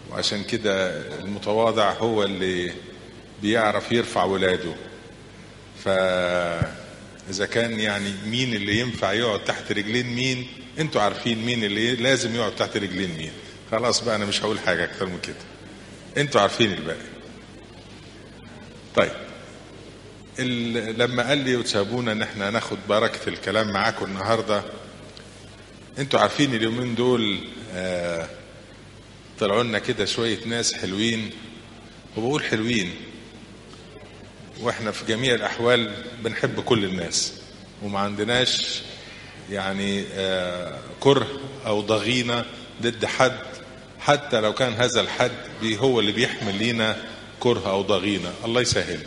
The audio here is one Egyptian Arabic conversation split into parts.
وعشان كده المتواضع هو اللي بيعرف يرفع ولاده فإذا كان يعني مين اللي ينفع يقعد تحت رجلين مين انتوا عارفين مين اللي لازم يقعد تحت رجلين مين خلاص بقى انا مش هقول حاجة اكتر من كده انتوا عارفين الباقي طيب ال- لما قال لي وتسابونا ان احنا ناخد بركة الكلام معاكم النهاردة انتوا عارفين اليومين دول آه طلعوا لنا كده شوية ناس حلوين وبقول حلوين واحنا في جميع الاحوال بنحب كل الناس وما عندناش يعني آه كره او ضغينه ضد حد حتى لو كان هذا الحد بي هو اللي بيحمل لينا كره او ضغينه الله يسهل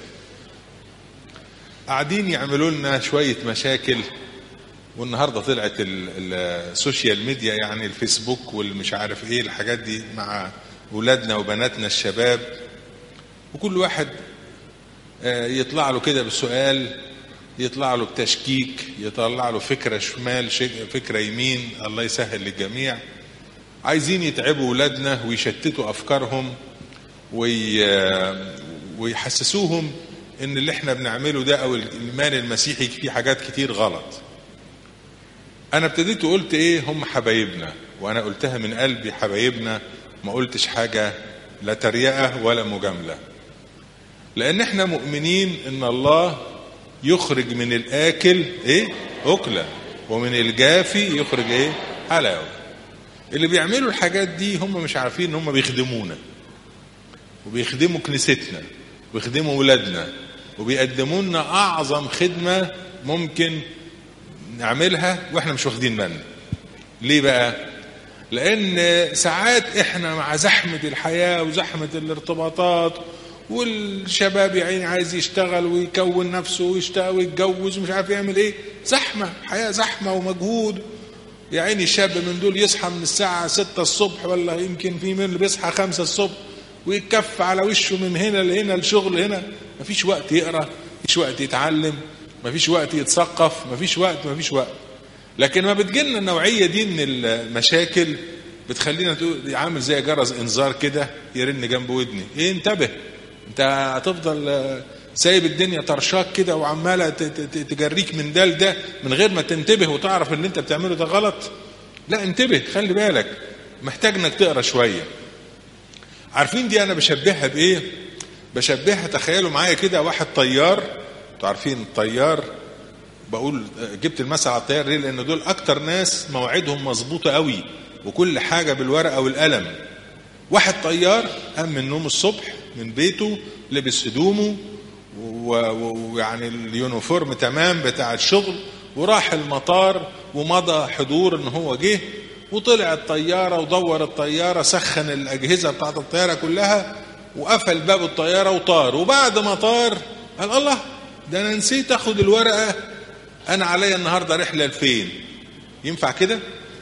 قاعدين يعملوا لنا شويه مشاكل والنهارده طلعت ال- ال- السوشيال ميديا يعني الفيسبوك والمش عارف ايه الحاجات دي مع اولادنا وبناتنا الشباب وكل واحد آه، يطلع له كده بسؤال يطلع له بتشكيك يطلع له فكره شمال شك- فكره يمين الله يسهل للجميع عايزين يتعبوا ولادنا ويشتتوا افكارهم وي... ويحسسوهم ان اللي احنا بنعمله ده او الايمان المسيحي فيه حاجات كتير غلط انا ابتديت وقلت ايه هم حبايبنا وانا قلتها من قلبي حبايبنا ما قلتش حاجه لا تريقه ولا مجامله لان احنا مؤمنين ان الله يخرج من الاكل ايه اكله ومن الجافي يخرج ايه حلاوه اللي بيعملوا الحاجات دي هم مش عارفين ان هم بيخدمونا وبيخدموا كنيستنا وبيخدموا ولادنا وبيقدموا لنا اعظم خدمه ممكن نعملها واحنا مش واخدين بالنا ليه بقى لان ساعات احنا مع زحمه الحياه وزحمه الارتباطات والشباب يعني عايز يشتغل ويكون نفسه ويشتغل ويتجوز ومش عارف يعمل ايه زحمه حياه زحمه ومجهود يا عيني الشاب من دول يصحى من الساعة ستة الصبح ولا يمكن في من اللي بيصحى خمسة الصبح ويتكف على وشه من هنا لهنا الشغل هنا مفيش وقت يقرا مفيش وقت يتعلم مفيش وقت يتثقف مفيش وقت مفيش وقت لكن ما بتجيلنا النوعية دي من المشاكل بتخلينا تقول عامل زي جرس انذار كده يرن جنب ودني ايه انتبه انت هتفضل آه، سايب الدنيا طرشاك كده وعماله ت- ت- تجريك من ده لده من غير ما تنتبه وتعرف اللي انت بتعمله ده غلط لا انتبه خلي بالك محتاج انك تقرا شويه عارفين دي انا بشبهها بايه بشبهها تخيلوا معايا كده واحد طيار انتوا عارفين الطيار بقول جبت المثل على الطيار ليه لان دول اكتر ناس مواعيدهم مظبوطه قوي وكل حاجه بالورقه والقلم واحد طيار قام من النوم الصبح من بيته لبس هدومه و- و- ويعني اليونيفورم تمام بتاع الشغل وراح المطار ومضى حضور ان هو جه وطلع الطياره ودور الطياره سخن الاجهزه بتاعت الطياره كلها وقفل باب الطياره وطار وبعد ما طار قال الله ده انا نسيت اخد الورقه انا عليا النهارده رحله لفين ينفع كده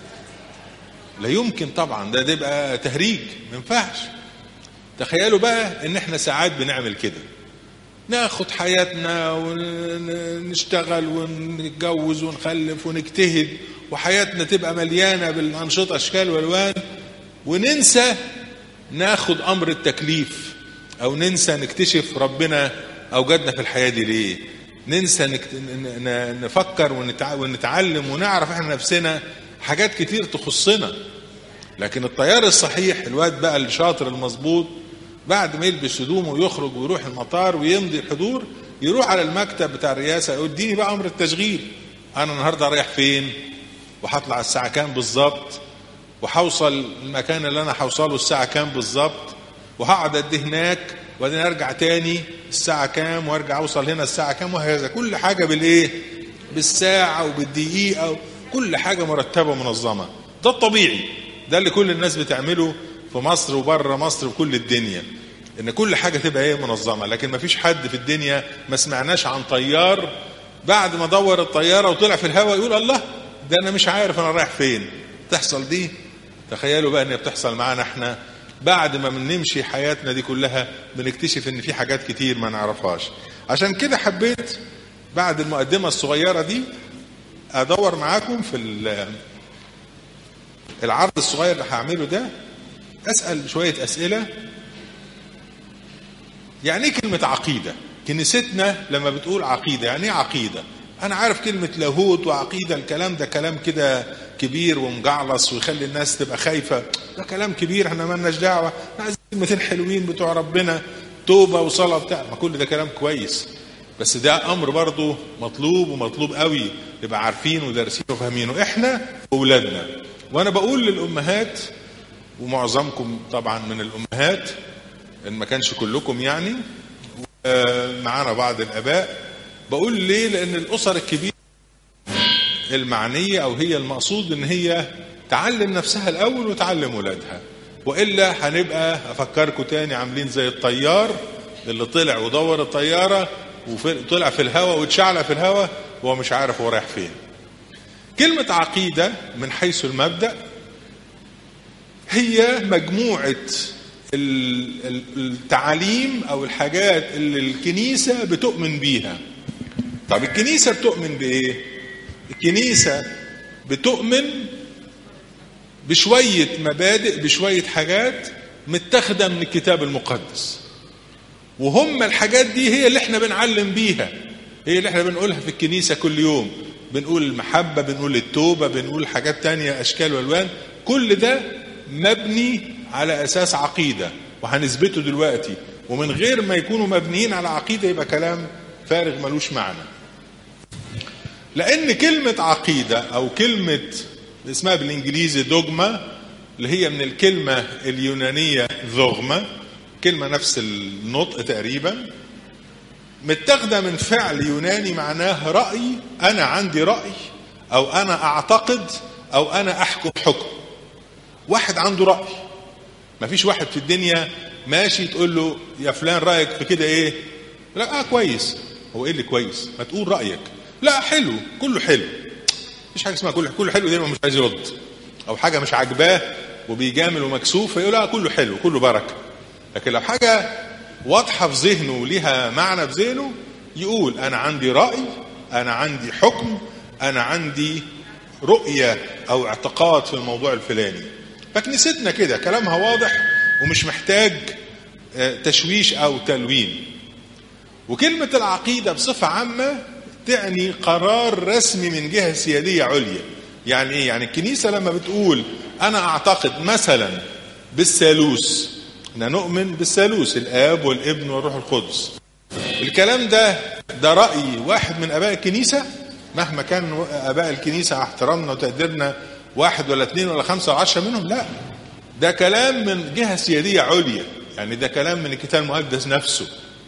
لا يمكن طبعا ده ده يبقى تهريج ما ينفعش تخيلوا بقى ان احنا ساعات بنعمل كده ناخد حياتنا ونشتغل ونتجوز ونخلف ونجتهد وحياتنا تبقى مليانه بالانشطه اشكال والوان وننسى ناخد امر التكليف او ننسى نكتشف ربنا اوجدنا في الحياه دي ليه ننسى نكت... ن- ن- نفكر ونتع... ونتعلم ونعرف احنا نفسنا حاجات كتير تخصنا لكن الطيار الصحيح الواد بقى الشاطر المظبوط بعد ما يلبس هدومه ويخرج ويروح المطار ويمضي الحضور يروح على المكتب بتاع الرئاسه يقول اديني بقى امر التشغيل انا النهارده رايح فين وهطلع الساعه كام بالظبط وهوصل المكان اللي انا هوصله الساعه كام بالظبط وهقعد قد إيه هناك وبعدين ارجع تاني الساعه كام وارجع اوصل هنا الساعه كام وهكذا كل حاجه بالايه بالساعه وبالدقيقه كل حاجه مرتبه ومنظمه ده الطبيعي ده اللي كل الناس بتعمله في مصر وبره مصر وكل الدنيا ان كل حاجه تبقى ايه منظمه لكن ما فيش حد في الدنيا ما سمعناش عن طيار بعد ما دور الطياره وطلع في الهواء يقول الله ده انا مش عارف انا رايح فين تحصل دي تخيلوا بقى ان بتحصل معانا احنا بعد ما بنمشي حياتنا دي كلها بنكتشف ان في حاجات كتير ما نعرفهاش عشان كده حبيت بعد المقدمه الصغيره دي ادور معاكم في ال- العرض الصغير اللي هعمله ده اسال شويه اسئله يعني ايه كلمه عقيده كنيستنا لما بتقول عقيده يعني ايه عقيده انا عارف كلمه لاهوت وعقيده الكلام ده كلام كده كبير ومجعلص ويخلي الناس تبقى خايفه ده كلام كبير احنا مالناش دعوه احنا عايزين كلمتين حلوين بتوع ربنا توبه وصلاه بتاع ما كل ده كلام كويس بس ده امر برضه مطلوب ومطلوب قوي نبقى عارفين ودارسين وفاهمينه احنا واولادنا وانا بقول للامهات ومعظمكم طبعا من الامهات ان ما كانش كلكم يعني معانا بعض الاباء بقول ليه لان الاسر الكبيره المعنيه او هي المقصود ان هي تعلم نفسها الاول وتعلم ولادها والا هنبقى افكركم تاني عاملين زي الطيار اللي طلع ودور الطياره وطلع في الهواء واتشعلق في الهواء وهو مش عارف هو رايح فين كلمه عقيده من حيث المبدا هي مجموعه التعاليم او الحاجات اللي الكنيسه بتؤمن بيها طب الكنيسه بتؤمن بايه الكنيسه بتؤمن بشويه مبادئ بشويه حاجات متاخده من الكتاب المقدس وهم الحاجات دي هي اللي احنا بنعلم بيها هي اللي احنا بنقولها في الكنيسه كل يوم بنقول المحبه بنقول التوبه بنقول حاجات تانية اشكال والوان كل ده مبني على اساس عقيده وهنثبته دلوقتي ومن غير ما يكونوا مبنيين على عقيده يبقى كلام فارغ ملوش معنى لان كلمه عقيده او كلمه اسمها بالانجليزي دوجما اللي هي من الكلمه اليونانيه ذغمه كلمه نفس النطق تقريبا متاخده من فعل يوناني معناه راي انا عندي راي او انا اعتقد او انا احكم حكم واحد عنده راي ما فيش واحد في الدنيا ماشي تقول له يا فلان رايك في كده ايه لا اه كويس هو ايه اللي كويس ما تقول رايك لا حلو كله حلو مفيش حاجه اسمها كله كله حلو دايما مش عايز يرد او حاجه مش عاجباه وبيجامل ومكسوف فيقول لا كله حلو كله بركه لكن لو حاجه واضحه في ذهنه وليها معنى في ذهنه يقول انا عندي راي انا عندي حكم انا عندي رؤيه او اعتقاد في الموضوع الفلاني فكنيستنا كده كلامها واضح ومش محتاج تشويش او تلوين وكلمه العقيده بصفه عامه تعني قرار رسمي من جهه سياديه عليا يعني ايه يعني الكنيسه لما بتقول انا اعتقد مثلا بالثالوث احنا نؤمن بالثالوث الاب والابن والروح القدس الكلام ده ده راي واحد من اباء الكنيسه مهما كان اباء الكنيسه احترامنا وتقديرنا واحد ولا اثنين ولا خمسه ولا عشره منهم لا ده كلام من جهه سياديه عليا يعني ده كلام من الكتاب المقدس نفسه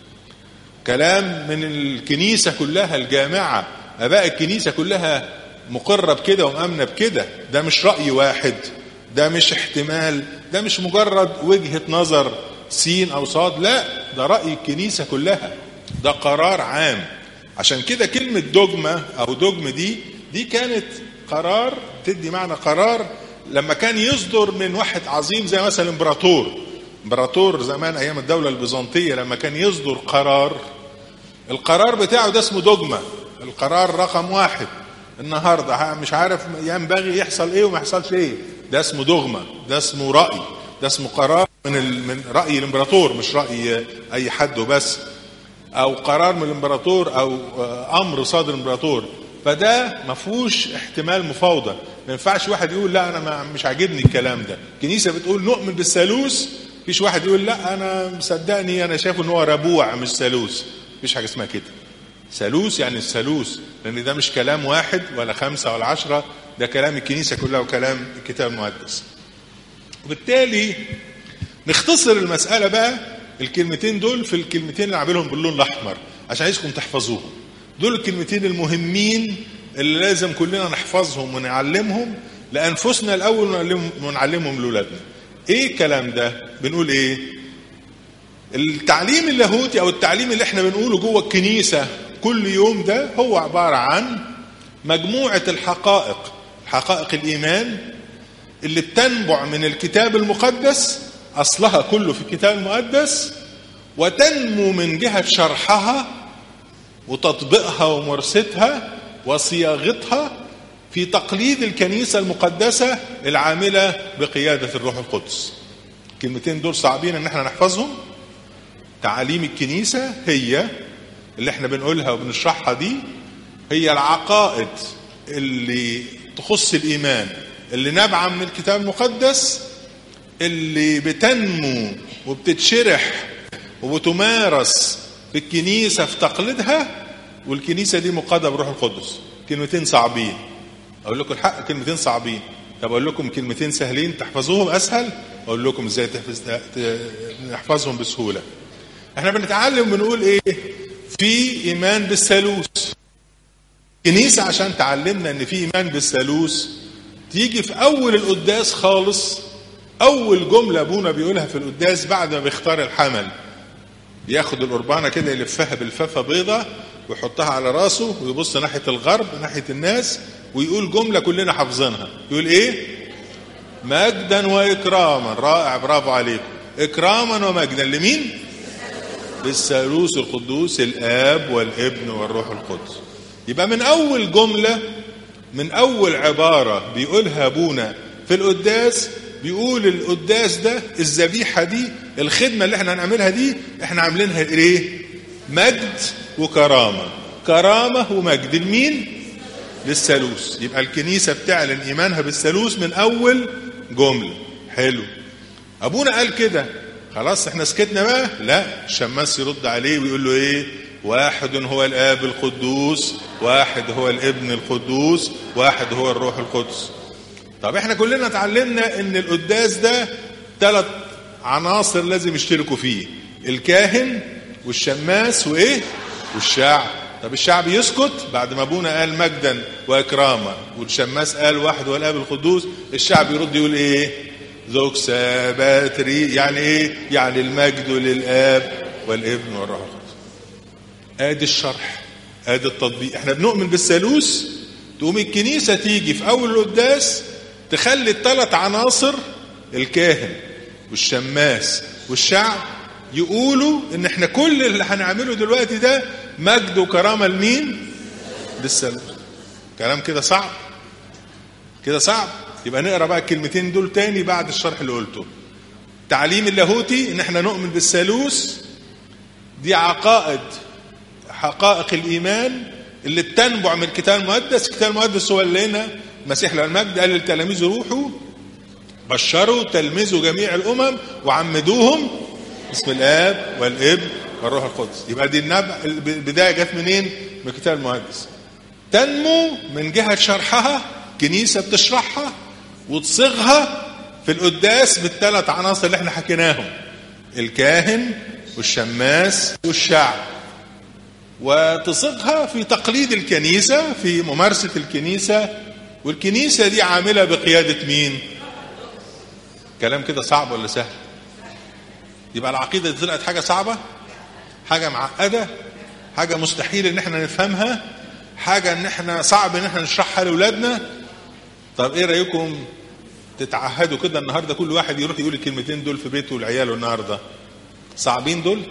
كلام من الكنيسه كلها الجامعه اباء الكنيسه كلها مقره بكده ومامنه بكده ده مش راي واحد ده مش احتمال ده مش مجرد وجهه نظر سين او صاد لا ده راي الكنيسه كلها ده قرار عام عشان كده كلمه دوجما او دوجم دي دي كانت قرار تدي معنى قرار لما كان يصدر من واحد عظيم زي مثلا امبراطور امبراطور زمان ايام الدوله البيزنطيه لما كان يصدر قرار القرار بتاعه ده اسمه دوجما القرار رقم واحد النهارده مش عارف ينبغي يحصل ايه وما يحصلش ايه ده اسمه دوغما ده اسمه راي ده اسمه قرار من ال... من راي الامبراطور مش راي اي حد وبس او قرار من الامبراطور او امر صادر الامبراطور فده ما فيهوش احتمال مفاوضه ما ينفعش واحد يقول لا انا ما مش عاجبني الكلام ده الكنيسه بتقول نؤمن بالثالوث فيش واحد يقول لا انا مصدقني انا شايف ان هو ربوع مش ثالوث مفيش حاجه اسمها كده ثالوث يعني الثالوث لان ده مش كلام واحد ولا خمسه ولا عشره ده كلام الكنيسه كلها وكلام الكتاب المقدس وبالتالي نختصر المساله بقى الكلمتين دول في الكلمتين اللي عاملهم باللون الاحمر عشان عايزكم تحفظوهم دول الكلمتين المهمين اللي لازم كلنا نحفظهم ونعلمهم لانفسنا الاول ونعلمهم, ونعلمهم لاولادنا ايه الكلام ده بنقول ايه التعليم اللاهوتي او التعليم اللي احنا بنقوله جوه الكنيسه كل يوم ده هو عباره عن مجموعه الحقائق حقائق الايمان اللي بتنبع من الكتاب المقدس اصلها كله في الكتاب المقدس وتنمو من جهه شرحها وتطبيقها وممارستها وصياغتها في تقليد الكنيسه المقدسه العامله بقياده الروح القدس الكلمتين دول صعبين ان احنا نحفظهم تعاليم الكنيسة هي اللي احنا بنقولها وبنشرحها دي هي العقائد اللي تخص الإيمان اللي نابعة من الكتاب المقدس اللي بتنمو وبتتشرح وبتمارس في الكنيسة في تقليدها والكنيسة دي مقادة بروح القدس كلمتين صعبين أقول لكم الحق كلمتين صعبين طب أقول لكم كلمتين سهلين تحفظوهم أسهل أقول لكم إزاي تحفظ نحفظهم بسهولة احنا بنتعلم بنقول ايه في ايمان بالثالوث كنيسة عشان تعلمنا ان في ايمان بالثالوث تيجي في اول القداس خالص اول جملة ابونا بيقولها في القداس بعد ما بيختار الحمل ياخد القربانة كده يلفها بالفافة بيضة ويحطها على راسه ويبص ناحية الغرب ناحية الناس ويقول جملة كلنا حافظينها يقول ايه مجدا واكراما رائع برافو عليكم اكراما ومجدا لمين للثالوث القدوس الاب والابن والروح القدس يبقى من اول جمله من اول عباره بيقولها ابونا في القداس بيقول القداس ده الذبيحه دي الخدمه اللي احنا هنعملها دي احنا عاملينها ايه مجد وكرامه كرامه ومجد لمين للثالوث يبقى الكنيسه بتعلن ايمانها بالثالوث من اول جمله حلو ابونا قال كده خلاص احنا سكتنا بقى لا الشماس يرد عليه ويقول له ايه واحد هو الاب القدوس واحد هو الابن القدوس واحد هو الروح القدس طب احنا كلنا اتعلمنا ان القداس ده ثلاث عناصر لازم يشتركوا فيه الكاهن والشماس وايه والشعب طب الشعب يسكت بعد ما ابونا قال مجدا واكراما والشماس قال واحد هو الاب القدوس الشعب يرد يقول ايه زوج ساباتري يعني ايه يعني المجد للاب والابن والروح القدس ادي الشرح ادي التطبيق احنا بنؤمن بالثالوث تقوم الكنيسه تيجي في اول القداس تخلي الثلاث عناصر الكاهن والشماس والشعب يقولوا ان احنا كل اللي هنعمله دلوقتي ده مجد وكرامه لمين للثالوث كلام كده صعب كده صعب يبقى نقرا بقى الكلمتين دول تاني بعد الشرح اللي قلته تعليم اللاهوتي ان احنا نؤمن بالثالوث دي عقائد حقائق الايمان اللي بتنبع من الكتاب المقدس الكتاب المقدس هو اللي لنا المسيح له المجد قال للتلاميذ روحوا بشروا تلمذوا جميع الامم وعمدوهم باسم الاب والابن والروح القدس يبقى دي النبع البدايه جت منين من الكتاب المقدس تنمو من جهه شرحها كنيسه بتشرحها وتصيغها في القداس بالثلاث عناصر اللي احنا حكيناهم الكاهن والشماس والشعب وتصيغها في تقليد الكنيسة في ممارسة الكنيسة والكنيسة دي عاملة بقيادة مين كلام كده صعب ولا سهل يبقى العقيدة دي طلعت حاجة صعبة حاجة معقدة حاجة مستحيل ان احنا نفهمها حاجة ان احنا صعب ان احنا نشرحها لاولادنا طب ايه رايكم تتعهدوا كده النهارده كل واحد يروح يقول الكلمتين دول في بيته لعياله النهارده صعبين دول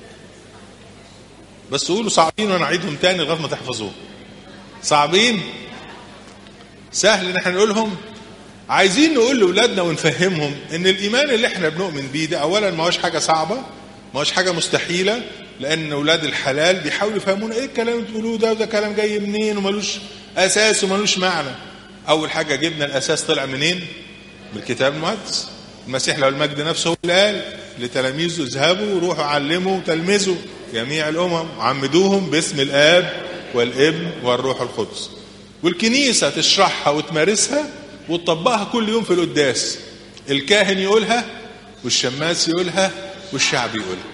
بس قولوا صعبين وانا اعيدهم تاني لغايه ما تحفظوهم صعبين سهل ان احنا نقولهم عايزين نقول لاولادنا ونفهمهم ان الايمان اللي احنا بنؤمن بيه ده اولا ما هوش حاجه صعبه ما هوش حاجه مستحيله لان اولاد الحلال بيحاولوا يفهمونا ايه الكلام اللي بتقولوه ده وده كلام جاي منين وملوش اساس وملوش معنى اول حاجه جبنا الاساس طلع منين من الكتاب المقدس المسيح له المجد نفسه هو اللي قال لتلاميذه اذهبوا روحوا علموا تلمذوا جميع الامم عمدوهم باسم الاب والابن والروح القدس والكنيسه تشرحها وتمارسها وتطبقها كل يوم في القداس الكاهن يقولها والشماس يقولها والشعب يقولها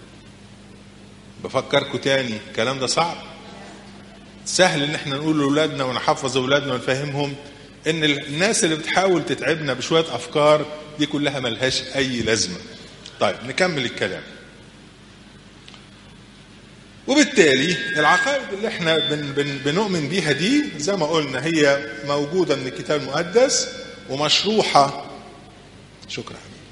بفكركم تاني الكلام ده صعب سهل ان احنا نقول لاولادنا ونحفظ اولادنا ونفهمهم ان الناس اللي بتحاول تتعبنا بشويه افكار دي كلها ملهاش اي لازمه طيب نكمل الكلام وبالتالي العقائد اللي احنا بن بن بنؤمن بيها دي زي ما قلنا هي موجوده من الكتاب المقدس ومشروحه شكرا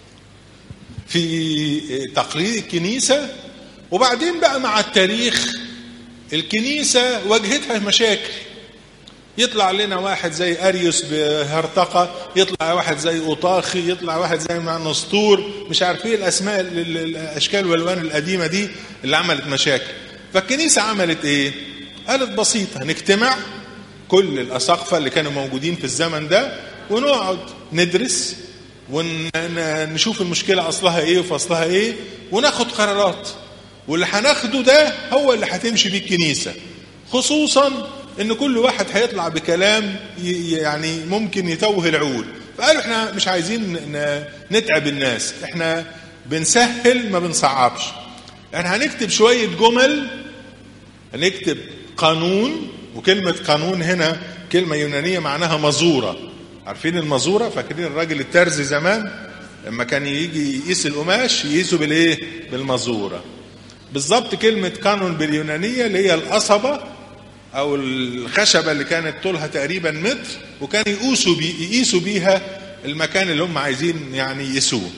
في تقليد الكنيسه وبعدين بقى مع التاريخ الكنيسه واجهتها مشاكل يطلع لنا واحد زي اريوس بهرطقه يطلع واحد زي اوطاخي يطلع واحد زي مع نسطور مش عارف ايه الاسماء الاشكال والالوان القديمه دي اللي عملت مشاكل فالكنيسه عملت ايه قالت بسيطه نجتمع كل الاساقفه اللي كانوا موجودين في الزمن ده ونقعد ندرس ونشوف المشكله اصلها ايه وفصلها ايه وناخد قرارات واللي هناخده ده هو اللي هتمشي بيه الكنيسه خصوصا ان كل واحد هيطلع بكلام يعني ممكن يتوه العقول فقالوا احنا مش عايزين نتعب الناس احنا بنسهل ما بنصعبش احنا هنكتب شويه جمل هنكتب قانون وكلمه قانون هنا كلمه يونانيه معناها مزوره عارفين المزوره فاكرين الراجل الترزي زمان لما كان يجي يقيس القماش يقيسه بالايه بالمزوره بالظبط كلمه قانون باليونانيه اللي هي القصبه او الخشبه اللي كانت طولها تقريبا متر وكان يقيسوا بي يقيسوا بيها المكان اللي هم عايزين يعني يقيسوه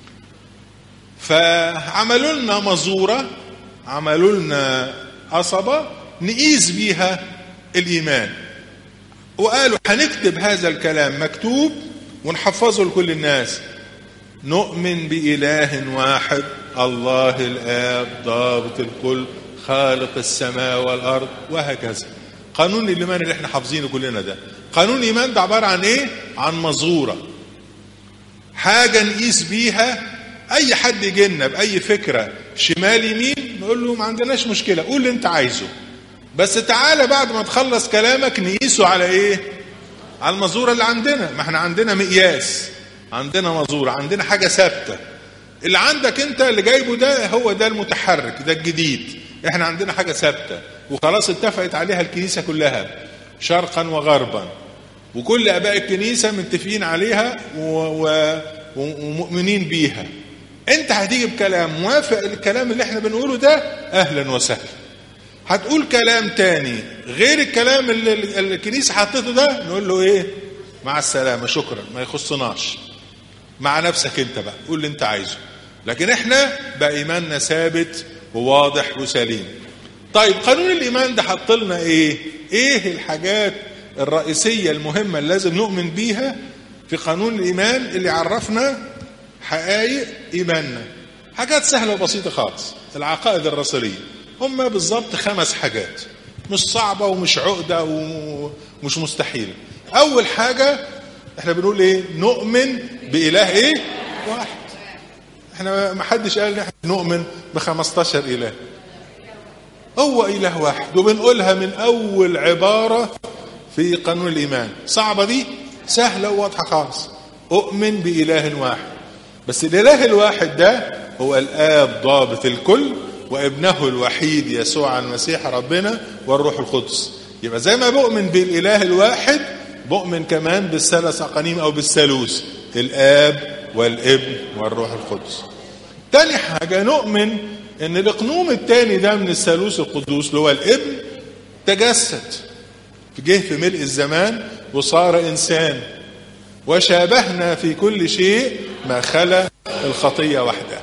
فعملوا لنا مزوره عملوا لنا قصبه نقيس بيها الايمان وقالوا هنكتب هذا الكلام مكتوب ونحفظه لكل الناس نؤمن بإله واحد الله الآب ضابط الكل خالق السماء والأرض وهكذا قانون الإيمان اللي احنا حافظينه كلنا ده قانون الإيمان ده عبارة عن إيه؟ عن مزورة حاجة نقيس بيها أي حد يجي لنا بأي فكرة شمال يمين نقول له ما عندناش مشكلة قول اللي أنت عايزه بس تعالى بعد ما تخلص كلامك نقيسه على إيه؟ على المزورة اللي عندنا ما احنا عندنا مقياس عندنا مزورة عندنا حاجة ثابتة اللي عندك انت اللي جايبه ده هو ده المتحرك ده الجديد احنا عندنا حاجة ثابتة وخلاص اتفقت عليها الكنيسة كلها شرقا وغربا وكل اباء الكنيسة متفقين عليها و... و... ومؤمنين بيها انت هتيجي بكلام موافق الكلام اللي احنا بنقوله ده اهلا وسهلا هتقول كلام تاني غير الكلام اللي الكنيسة حطته ده نقول له ايه مع السلامة شكرا ما يخصناش مع نفسك انت بقى قول اللي انت عايزه لكن احنا بقى ايماننا ثابت وواضح وسليم طيب قانون الايمان ده حط لنا ايه ايه الحاجات الرئيسية المهمة اللي لازم نؤمن بيها في قانون الايمان اللي عرفنا حقائق ايماننا حاجات سهلة وبسيطة خالص العقائد الرسولية هم بالظبط خمس حاجات مش صعبة ومش عقدة ومش مستحيلة أول حاجة احنا بنقول ايه نؤمن بإله ايه واحد احنا ما حدش قال ان احنا نؤمن ب 15 إله هو إله واحد وبنقولها من أول عبارة في قانون الإيمان صعبة دي سهلة وواضحة خالص أؤمن بإله واحد بس الإله الواحد ده هو الآب ضابط الكل وابنه الوحيد يسوع المسيح ربنا والروح القدس يبقى زي ما بؤمن بالإله الواحد بؤمن كمان بالثلاث أقانيم أو بالثالوث الآب والابن والروح القدس تاني حاجة نؤمن ان الاقنوم التاني ده من الثالوث القدوس اللي هو الابن تجسد جه في ملء الزمان وصار انسان وشابهنا في كل شيء ما خلا الخطية وحدها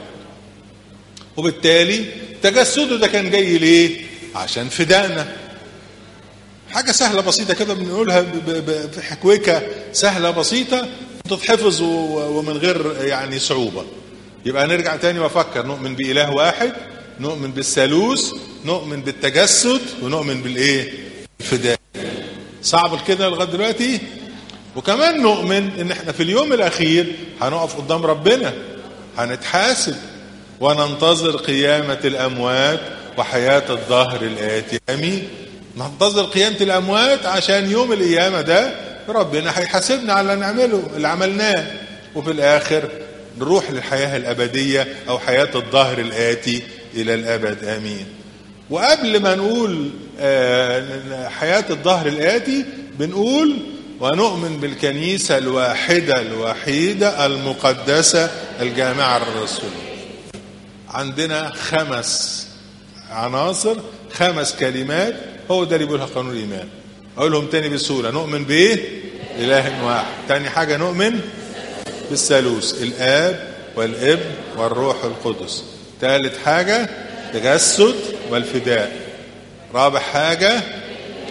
وبالتالي تجسده ده كان جاي ليه عشان فدائنا حاجة سهلة بسيطة كده بنقولها في حكوكة سهلة بسيطة تتحفظ ومن غير يعني صعوبة يبقى نرجع تاني وافكر نؤمن بإله واحد نؤمن بالثالوث نؤمن بالتجسد ونؤمن بالايه الفداء صعب كده لغايه دلوقتي وكمان نؤمن ان احنا في اليوم الاخير هنقف قدام ربنا هنتحاسب وننتظر قيامة الأموات وحياة الظهر الآتي أمين ننتظر قيامة الأموات عشان يوم القيامة ده ربنا هيحاسبنا على اللي نعمله اللي عملناه وفي الآخر نروح للحياة الأبدية أو حياة الظهر الآتي إلى الأبد آمين وقبل ما نقول حياة الظهر الآتي بنقول ونؤمن بالكنيسة الواحدة الوحيدة المقدسة الجامعة الرسولية عندنا خمس عناصر خمس كلمات هو ده اللي بيقولها قانون الإيمان أقولهم تاني بسهولة نؤمن بإيه؟ إله واحد تاني حاجة نؤمن بالثالوث الآب والابن والروح القدس ثالث حاجة تجسد والفداء رابع حاجة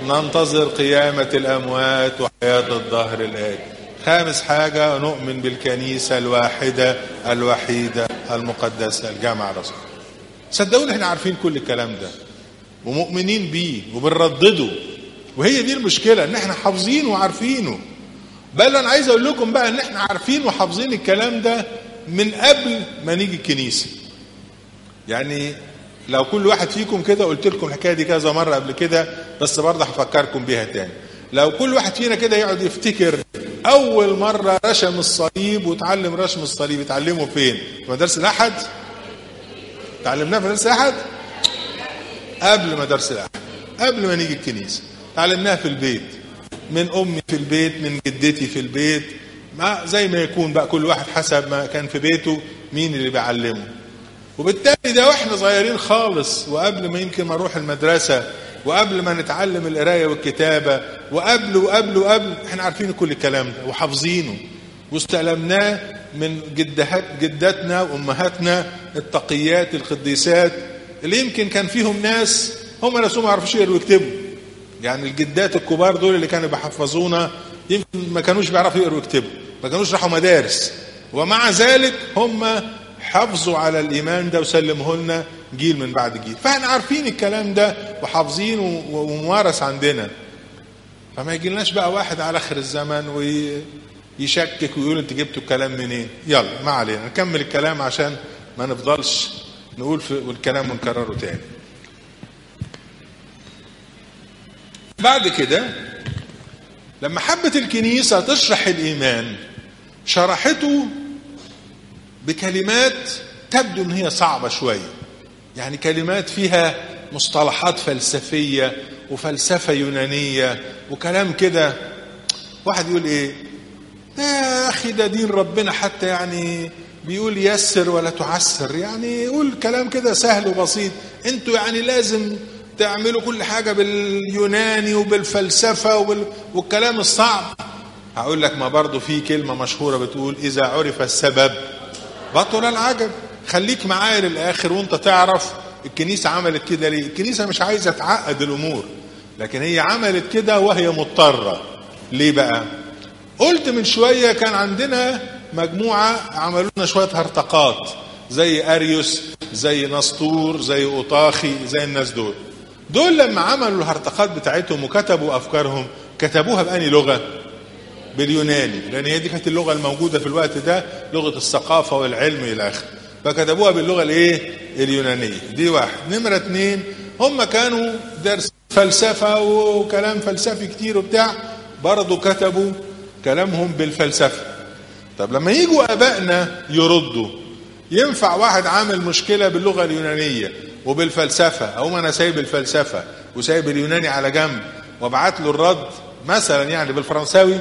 ننتظر قيامة الأموات وحياة الظهر الآتي خامس حاجة نؤمن بالكنيسة الواحدة الوحيدة المقدسة الجامعة الرسول صدقوني احنا عارفين كل الكلام ده ومؤمنين بيه وبنردده وهي دي المشكلة ان احنا حافظينه وعارفينه بل انا عايز اقول لكم بقى ان احنا عارفين وحافظين الكلام ده من قبل ما نيجي الكنيسة يعني لو كل واحد فيكم كده قلت لكم الحكايه دي كذا مره قبل كده بس برضه هفكركم بيها تاني لو كل واحد فينا كده يقعد يفتكر اول مره رشم الصليب وتعلم رشم الصليب اتعلمه فين في مدارس الاحد تعلمناه في مدارس الاحد قبل مدارس الاحد قبل ما نيجي الكنيسه تعلمناها في البيت من امي في البيت من جدتي في البيت ما زي ما يكون بقى كل واحد حسب ما كان في بيته مين اللي بيعلمه وبالتالي ده واحنا صغيرين خالص وقبل ما يمكن ما نروح المدرسة وقبل ما نتعلم القراية والكتابة وقبل وقبل وقبل احنا عارفين كل الكلام ده وحافظينه واستلمناه من جدهات جداتنا وامهاتنا التقيات القديسات اللي يمكن كان فيهم ناس هم نفسهم ما يعرفوش يقروا ويكتبوا يعني الجدات الكبار دول اللي كانوا بيحفظونا يمكن ما كانوش بيعرفوا يقروا ويكتبوا ما كانوش راحوا مدارس ومع ذلك هم حافظوا على الايمان ده وسلمه لنا جيل من بعد جيل فاحنا عارفين الكلام ده وحافظينه وممارس عندنا فما يجيلناش بقى واحد على اخر الزمن ويشكك ويقول انت جبتوا الكلام منين يلا ما علينا نكمل الكلام عشان ما نفضلش نقول في الكلام ونكرره تاني بعد كده لما حبت الكنيسة تشرح الإيمان شرحته بكلمات تبدو ان هي صعبه شويه يعني كلمات فيها مصطلحات فلسفيه وفلسفه يونانيه وكلام كده واحد يقول ايه يا اخي ده دين ربنا حتى يعني بيقول يسر ولا تعسر يعني يقول كلام كده سهل وبسيط انتوا يعني لازم تعملوا كل حاجة باليوناني وبالفلسفة وبال... والكلام الصعب هقول لك ما برضو في كلمة مشهورة بتقول إذا عرف السبب بطل العجب خليك معايا للاخر وانت تعرف الكنيسه عملت كده ليه الكنيسه مش عايزه تعقد الامور لكن هي عملت كده وهي مضطره ليه بقى قلت من شويه كان عندنا مجموعه عملوا لنا شويه هرطقات زي اريوس زي نسطور زي اوطاخي زي الناس دول دول لما عملوا الهرطقات بتاعتهم وكتبوا افكارهم كتبوها بأني لغه باليوناني لان هي دي كانت اللغه الموجوده في الوقت ده لغه الثقافه والعلم الى اخره فكتبوها باللغه الايه اليونانيه دي واحد نمره اتنين هم كانوا درس فلسفه وكلام فلسفي كتير وبتاع برضه كتبوا كلامهم بالفلسفه طب لما يجوا ابائنا يردوا ينفع واحد عامل مشكله باللغه اليونانيه وبالفلسفه او انا سايب الفلسفه وسايب اليوناني على جنب وابعت له الرد مثلا يعني بالفرنساوي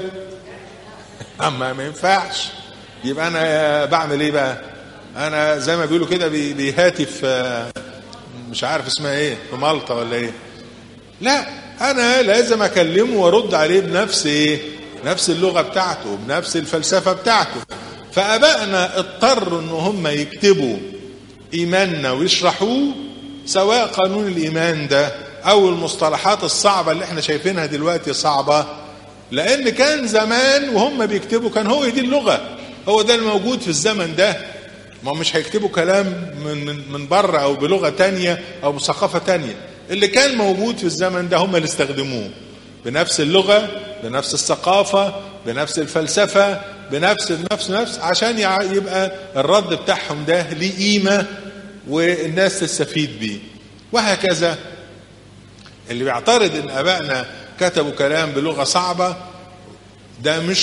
اما ما ينفعش يبقى انا بعمل ايه بقى انا زي ما بيقولوا كده بيهاتف مش عارف اسمها ايه في مالطا ولا ايه لا انا لازم اكلمه وارد عليه بنفس ايه نفس اللغه بتاعته بنفس الفلسفه بتاعته فابائنا اضطروا ان هم يكتبوا ايماننا ويشرحوه سواء قانون الايمان ده او المصطلحات الصعبه اللي احنا شايفينها دلوقتي صعبه لان كان زمان وهم بيكتبوا كان هو دي اللغه هو ده الموجود في الزمن ده ما مش هيكتبوا كلام من من من بره او بلغه تانية او بثقافه تانية اللي كان موجود في الزمن ده هم اللي استخدموه بنفس اللغه بنفس الثقافه بنفس الفلسفه بنفس نفس نفس عشان يبقى الرد بتاعهم ده ليه قيمه والناس تستفيد بيه وهكذا اللي بيعترض ان ابائنا كتبوا كلام بلغه صعبه ده مش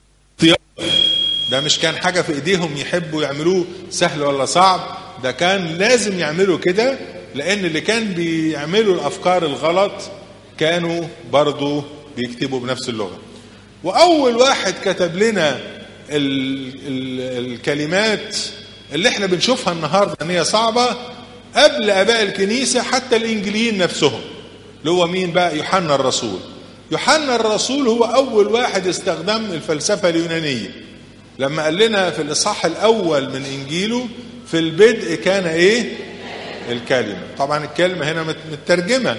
ده مش كان حاجه في ايديهم يحبوا يعملوه سهل ولا صعب ده كان لازم يعملوا كده لان اللي كان بيعملوا الافكار الغلط كانوا برضو بيكتبوا بنفس اللغه واول واحد كتب لنا ال ال الكلمات اللي احنا بنشوفها النهارده ان هي صعبه قبل اباء الكنيسه حتى الانجليين نفسهم اللي هو مين بقى يوحنا الرسول يوحنا الرسول هو اول واحد استخدم الفلسفه اليونانيه لما قال لنا في الاصحاح الاول من انجيله في البدء كان ايه الكلمه طبعا الكلمه هنا مترجمه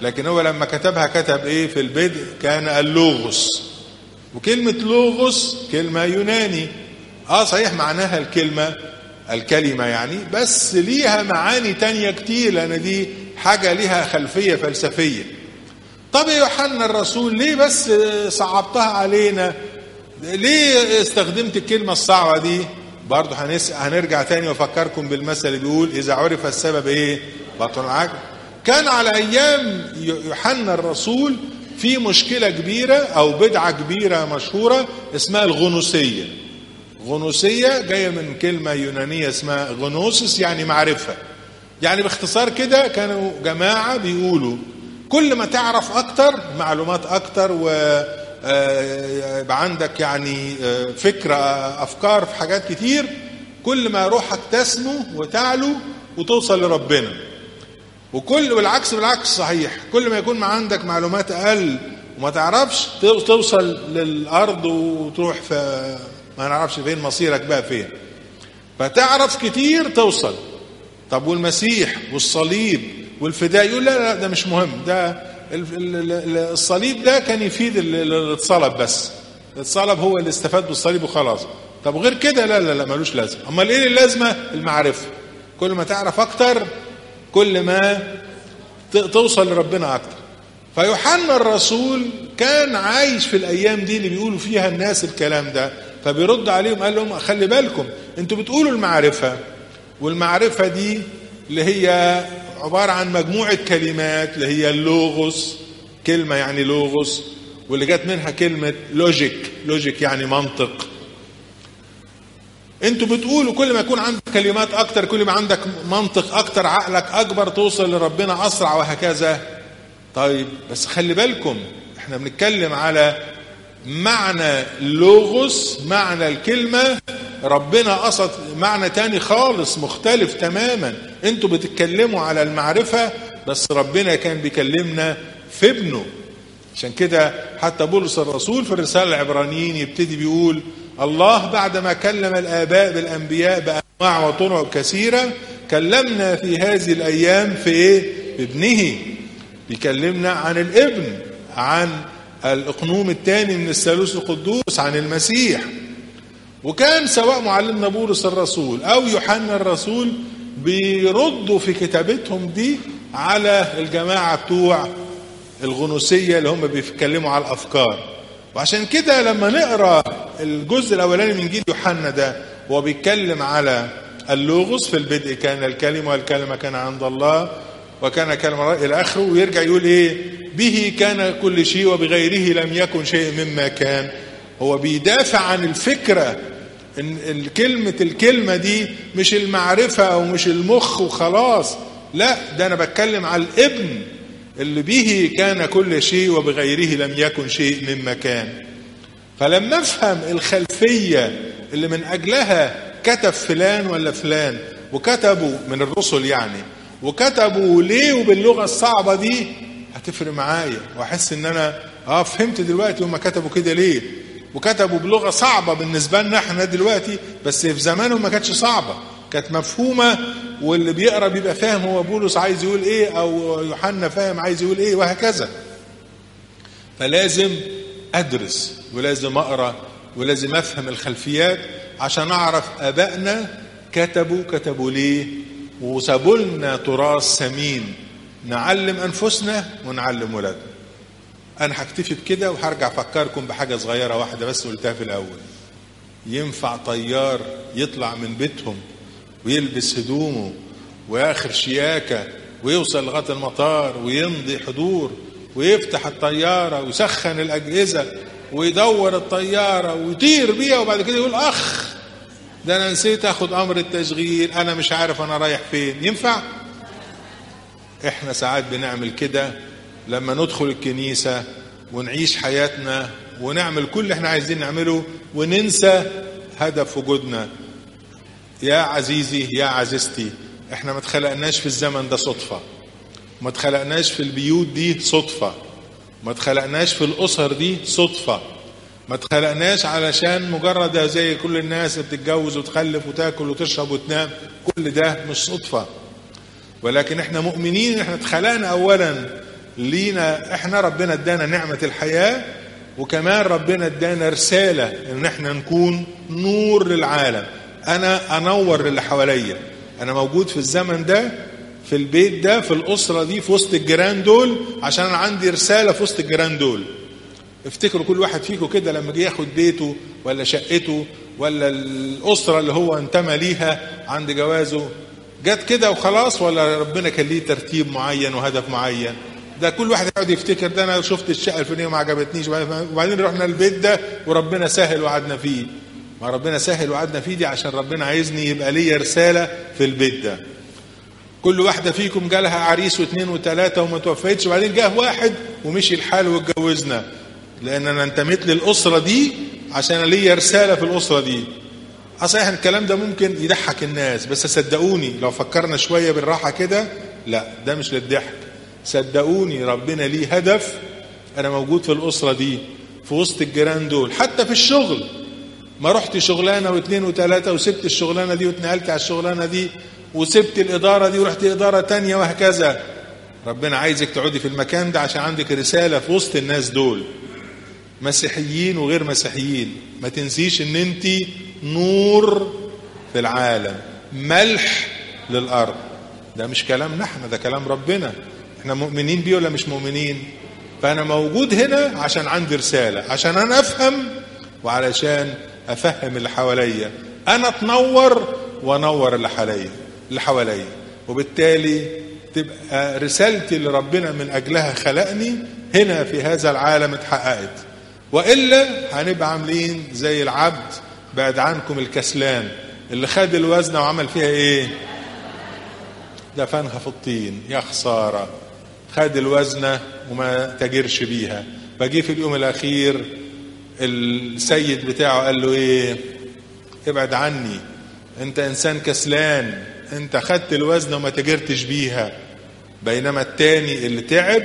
لكن هو لما كتبها كتب ايه في البدء كان اللوغوس وكلمة لوغوس كلمة يوناني اه صحيح معناها الكلمة الكلمة يعني بس ليها معاني تانية كتير لان دي حاجة ليها خلفية فلسفية طب يا يوحنا الرسول ليه بس صعبتها علينا ليه استخدمت الكلمة الصعبة دي برضه هنس... هنرجع تاني وافكركم بالمثل اللي بيقول اذا عرف السبب ايه بطل العجل كان على ايام يوحنا الرسول في مشكله كبيره او بدعه كبيره مشهوره اسمها الغنوسيه غنوسيه جايه من كلمه يونانيه اسمها غنوسس يعني معرفه يعني باختصار كده كانوا جماعه بيقولوا كل ما تعرف اكتر معلومات اكتر و يبقى عندك يعني فكرة أفكار في حاجات كتير كل ما روحك تسمو وتعلو وتوصل لربنا وكل والعكس بالعكس صحيح كل ما يكون ما عندك معلومات أقل وما تعرفش توصل للأرض وتروح في ما نعرفش فين مصيرك بقى فين فتعرف كتير توصل طب والمسيح والصليب والفداء يقول لا لا ده مش مهم ده الصليب ده كان يفيد اللي اتصلب بس اتصلب هو اللي استفاد بالصليب وخلاص طب غير كده لا لا لا ملوش لازمه امال ايه اللازمه المعرفه كل ما تعرف اكتر كل ما توصل لربنا اكتر فيوحنا الرسول كان عايش في الايام دي اللي بيقولوا فيها الناس الكلام ده فبيرد عليهم قال لهم خلي بالكم انتوا بتقولوا المعرفه والمعرفه دي اللي هي عبارة عن مجموعة كلمات اللي هي اللوغوس كلمة يعني لوغوس واللي جت منها كلمة لوجيك لوجيك يعني منطق انتوا بتقولوا كل ما يكون عندك كلمات اكتر كل ما عندك منطق اكتر عقلك اكبر توصل لربنا اسرع وهكذا طيب بس خلي بالكم احنا بنتكلم على معنى لوغوس معنى الكلمة ربنا قصد معنى تاني خالص مختلف تماما انتوا بتتكلموا على المعرفة بس ربنا كان بيكلمنا في ابنه عشان كده حتى بولس الرسول في الرسالة العبرانيين يبتدي بيقول الله بعدما كلم الآباء بالأنبياء بأنواع وطرق كثيرة كلمنا في هذه الأيام في إيه؟ بابنه بيكلمنا عن الابن عن الإقنوم الثاني من الثالوث القدوس عن المسيح وكان سواء معلمنا بولس الرسول أو يوحنا الرسول بيردوا في كتابتهم دي على الجماعة بتوع الغنوسية اللي هم بيتكلموا على الأفكار وعشان كده لما نقرا الجزء الأولاني من إنجيل يوحنا ده هو بيتكلم على اللوغوس في البدء كان الكلمة والكلمة كان عند الله وكان كلمة إلى آخره ويرجع يقول إيه به كان كل شيء وبغيره لم يكن شيء مما كان هو بيدافع عن الفكرة ان الكلمة الكلمة دي مش المعرفة او مش المخ وخلاص لا ده انا بتكلم على الابن اللي به كان كل شيء وبغيره لم يكن شيء مما كان فلما افهم الخلفية اللي من اجلها كتب فلان ولا فلان وكتبوا من الرسل يعني وكتبوا ليه وباللغة الصعبة دي هتفرق معايا واحس ان انا اه فهمت دلوقتي هما كتبوا كده ليه وكتبوا بلغه صعبه بالنسبه لنا احنا دلوقتي بس في زمانهم ما كانتش صعبه كانت مفهومه واللي بيقرا بيبقى فاهم هو بولس عايز يقول ايه او يوحنا فاهم عايز يقول ايه وهكذا فلازم ادرس ولازم اقرا ولازم افهم الخلفيات عشان اعرف ابائنا كتبوا كتبوا ليه وسابوا لنا تراث ثمين نعلم انفسنا ونعلم ولادنا انا هكتفي بكده وهرجع افكركم بحاجه صغيره واحده بس قلتها في الاول ينفع طيار يطلع من بيتهم ويلبس هدومه واخر شياكه ويوصل لغايه المطار ويمضي حضور ويفتح الطياره ويسخن الاجهزه ويدور الطياره ويطير بيها وبعد كده يقول اخ ده انا نسيت اخد امر التشغيل انا مش عارف انا رايح فين ينفع احنا ساعات بنعمل كده لما ندخل الكنيسة ونعيش حياتنا ونعمل كل اللي احنا عايزين نعمله وننسى هدف وجودنا يا عزيزي يا عزيزتي احنا ما اتخلقناش في الزمن ده صدفة ما اتخلقناش في البيوت دي صدفة ما اتخلقناش في الأسر دي صدفة ما اتخلقناش علشان مجرد زي كل الناس بتتجوز وتخلف وتاكل وتشرب وتنام كل ده مش صدفة ولكن احنا مؤمنين ان احنا اتخلقنا اولا لينا احنا ربنا ادانا نعمة الحياة وكمان ربنا ادانا رسالة ان احنا نكون نور للعالم انا انور للي حواليا انا موجود في الزمن ده في البيت ده في الاسرة دي في وسط الجيران دول عشان انا عندي رسالة في وسط الجيران دول افتكروا كل واحد فيكم كده لما جه ياخد بيته ولا شقته ولا الاسرة اللي هو انتمى ليها عند جوازه جت كده وخلاص ولا ربنا كان ليه ترتيب معين وهدف معين ده كل واحد يقعد يفتكر ده انا شفت الشقه الفلانيه ما عجبتنيش وبعدين رحنا البيت ده وربنا سهل وقعدنا فيه ما ربنا سهل وقعدنا فيه دي عشان ربنا عايزني يبقى ليا رساله في البيت ده كل واحده فيكم جالها عريس واثنين وثلاثه وما توفيتش وبعدين جه واحد ومشي الحال واتجوزنا لان انا انتميت للاسره دي عشان ليا رساله في الاسره دي صحيح الكلام ده ممكن يضحك الناس بس صدقوني لو فكرنا شويه بالراحه كده لا ده مش للضحك صدقوني ربنا ليه هدف انا موجود في الاسره دي في وسط الجيران دول حتى في الشغل ما رحت شغلانه واثنين وثلاثه وسبت الشغلانه دي واتنقلت على الشغلانه دي وسبت الاداره دي ورحت اداره تانية وهكذا ربنا عايزك تقعدي في المكان ده عشان عندك رساله في وسط الناس دول مسيحيين وغير مسيحيين ما تنسيش ان انت نور في العالم ملح للارض ده مش كلامنا احنا ده كلام ربنا احنا مؤمنين بيه ولا مش مؤمنين فانا موجود هنا عشان عندي رساله عشان انا افهم وعلشان افهم اللي حواليا انا اتنور وانور اللي حواليا اللي حواليا وبالتالي تبقى رسالتي اللي ربنا من اجلها خلقني هنا في هذا العالم اتحققت والا هنبقى عاملين زي العبد بعد عنكم الكسلان اللي خد الوزنه وعمل فيها ايه دفنها في الطين يا خساره خد الوزنه وما تاجرش بيها فجه في اليوم الاخير السيد بتاعه قال له ايه ابعد عني انت انسان كسلان انت خدت الوزنه وما تاجرتش بيها بينما التاني اللي تعب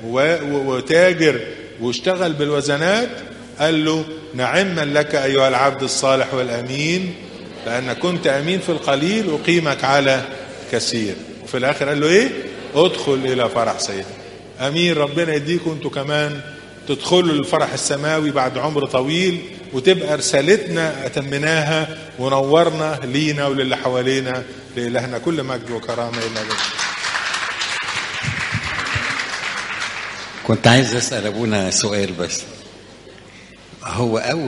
وتاجر واشتغل بالوزنات قال له نعما لك ايها العبد الصالح والامين لان كنت امين في القليل اقيمك على كثير وفي الاخر قال له ايه ادخل الى فرح سيدك امين ربنا يديكم انتوا كمان تدخلوا للفرح السماوي بعد عمر طويل وتبقى رسالتنا اتمناها ونورنا لينا وللي حوالينا لالهنا كل مجد وكرامه الى جل كنت عايز اسال ابونا سؤال بس هو اول